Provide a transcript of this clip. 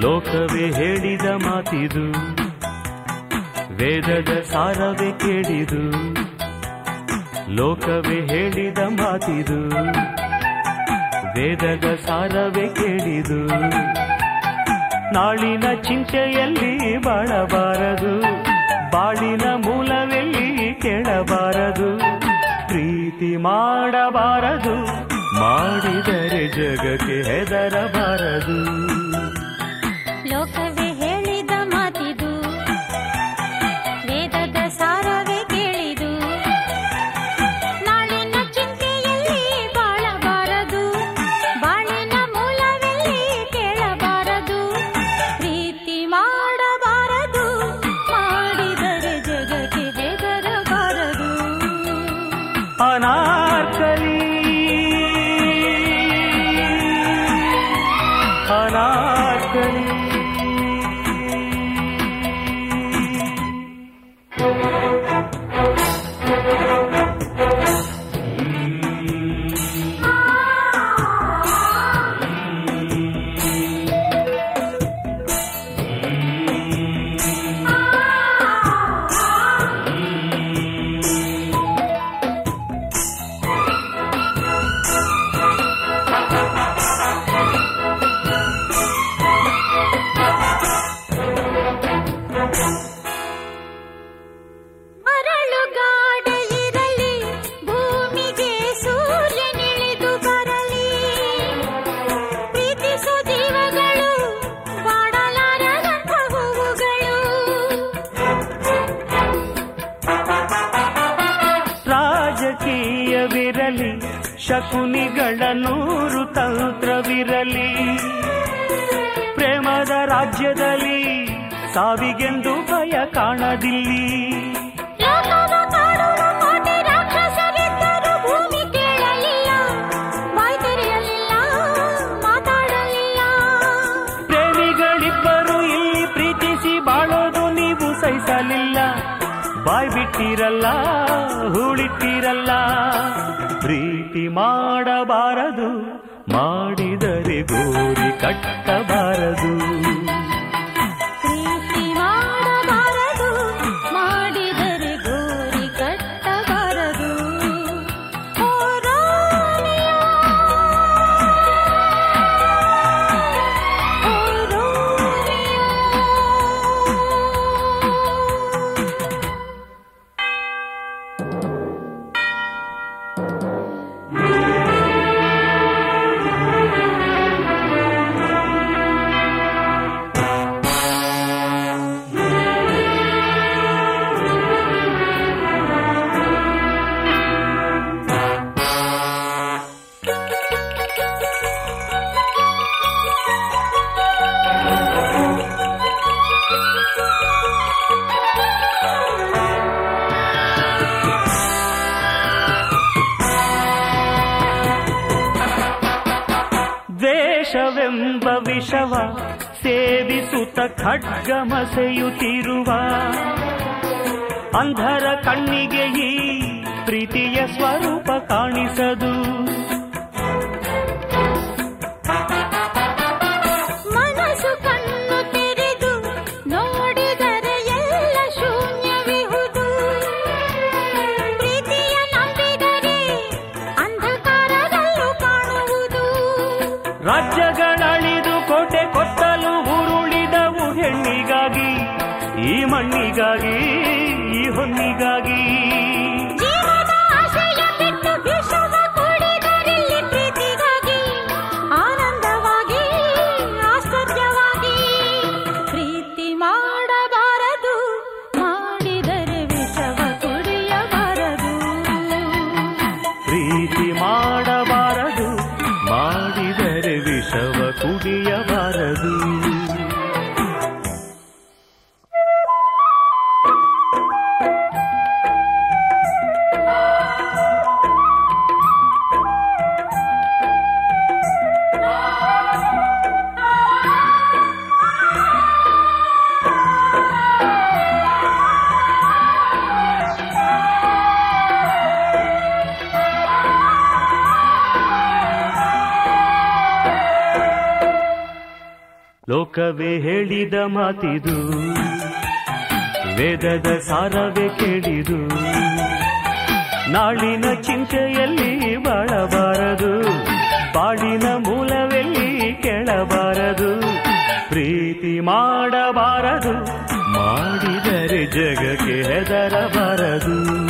ಲೋಕವೇ ಹೇಳಿದ ಮಾತಿದು ವೇದದ ಸಾರವೇ ಕೇಳಿದು ಲೋಕವೇ ಹೇಳಿದ ಮಾತಿದು ವೇದದ ಸಾರವೇ ಕೇಳಿದು ನಾಳಿನ ಚಿಂತೆಯಲ್ಲಿ ಬಾಳಬಾರದು ಬಾಳಿನ ಮೂಲವೆಲ್ಲಿ ಕೇಳಬಾರದು ಪ್ರೀತಿ ಮಾಡಬಾರದು ಮಾಡಿದರೆ ಜಗಕ್ಕೆ ಹೆದರಬಾರದು ಲೋಕವೇ ಹೇಳಿದ ಮಾತಿದು ವೇದದ ಸಾರವೇ ಕೇಳಿದು ನಾಳಿನ ಚಿಂತೆಯಲ್ಲಿ ಬಾಳಬಾರದು ಬಾಳಿನ ಮೂಲವೆಲ್ಲಿ ಕೇಳಬಾರದು ಪ್ರೀತಿ ಮಾಡಬಾರದು ಮಾಡಿದರೆ ಜಗಕ್ಕೆ ಹೆದರಬಾರದು ಅನಾರ್ಕಲಿ ಅನಾರ್ಕಲಿ ಮರಳುಗಾಡೆ ಇರಲಿ ಭೂಮಿಗೆ ಸೂರ್ಯನಿಳಿದು ಬರಲಿ ಪ್ರೀತಿಸೋ ಜೀವಗಳು ಬಾಡಲಾರದಂಥ ಹೂವುಗಳು ರಾಜಕೀಯವಿರಲಿ ಶಕುನಿಗಳ ನೂರು ತಂತ್ರವಿರಲಿ ಪ್ರೇಮದ ರಾಜ್ಯದಲ್ಲಿ ಸಾವಿಗೆಂದು ಭಯ ಕಾಣದಿಲ್ಲಿ ಲೋಕವ ಕಾಡುವ ಕೋಟಿ ರಾಕ್ಷಸರಿದ್ದರೂ ಭೂಮಿ ಕೇಳಲಿಲ್ಲ ಬಾಯ್ ತೆರೆಯಲಿಲ್ಲ ಮಾತಾಡಲಿಲ್ಲ ಪ್ರೇಮಿಗಳಿಬ್ಬರು ಇಲ್ಲಿ ಪ್ರೀತಿಸಿ ಬಾಳೋದು ನೀವು ಸಹಿಸಲಿಲ್ಲ ಬಾಯ್ ಬಿಟ್ಟಿರಲ್ಲ ಹೂಳಿಟ್ಟಿರಲ್ಲ ಪ್ರೀತಿ ಮಾಡಬಾರದು ಮಾಡಿದರೆ ಗೋರಿ ಕಟ್ಟಬಾರದು ಪ್ರೀತಿ ಮಾಡಬಾರದು ಮಾಡಿದರೆ ಗೋರಿ ಕಟ್ಟಬಾರದು ಓ ರೋಮಿಯೋ, ಓ ರೋಮಿಯೋ. ದ್ವೇಷವೆಂಬ ವಿಷವ ಸೇವಿಸುತ್ತ ಖಡ್ಗಮಸೆಯುತ್ತಿರುವ ಅಂಧರ ಕಣ್ಣಿಗೆ ಈ ಪ್ರೀತಿಯ ಸ್ವರೂಪ ಕಾಣಿಸದು ಮನಸ್ಸು ಕಣ್ಣು ತೆರೆದು ನೋಡಿದರೆ ಎಲ್ಲ ಶೂನ್ಯವಿಹುದು ಪ್ರೀತಿಯ ನಂಬಿದರೆ ಅಂಧಕಾರದಲ್ಲೂ ಕಾಣುವುದು ರಾಜ್ಯಗಳಳಿದು ಕೋಟೆ ಕೊತ್ತಲು ಉರುಳಿದವು ಹೆಣ್ಣಿಗಾಗಿ ಈ ಮಣ್ಣಿಗಾಗಿ ಈ ಹೊನ್ನಿಗಾಗಿ ಜೀವದ ಆಶಯ ಬಿಟ್ಟು ವಿಷವ ಕುಡಿದರಿಲ್ಲಿ ಪ್ರೀತಿಗಾಗಿ ಆನಂದವಾಗಿ ಆಶ್ಚರ್ಯವಾಗಿ ಪ್ರೀತಿ ಮಾಡಬಾರದು ಮಾಡಿದರೆ ವಿಷವ ಕುಡಿಯಬಾರದು ಪ್ರೀತಿ ಮಾಡಬಾರದು ಮಾಡಿದರೆ ವಿಷವ ಕುಡಿಯಬಾರದು ಲೋಕವೇ ಹೇಳಿದ ಮಾತಿದು ವೇದದ ಸಾರವೇ ಕೇಳಿದು ನಾಳಿನ ಚಿಂತೆಯಲ್ಲಿ ಬಾಳಬಾರದು ಬಾಳಿನ ಮೂಲವೆಲ್ಲಿ ಕೆಳಬಾರದು ಪ್ರೀತಿ ಮಾಡಬಾರದು ಮಾಡಿದರೆ ಜಗಕ್ಕೆ ಹೆದರಬಾರದು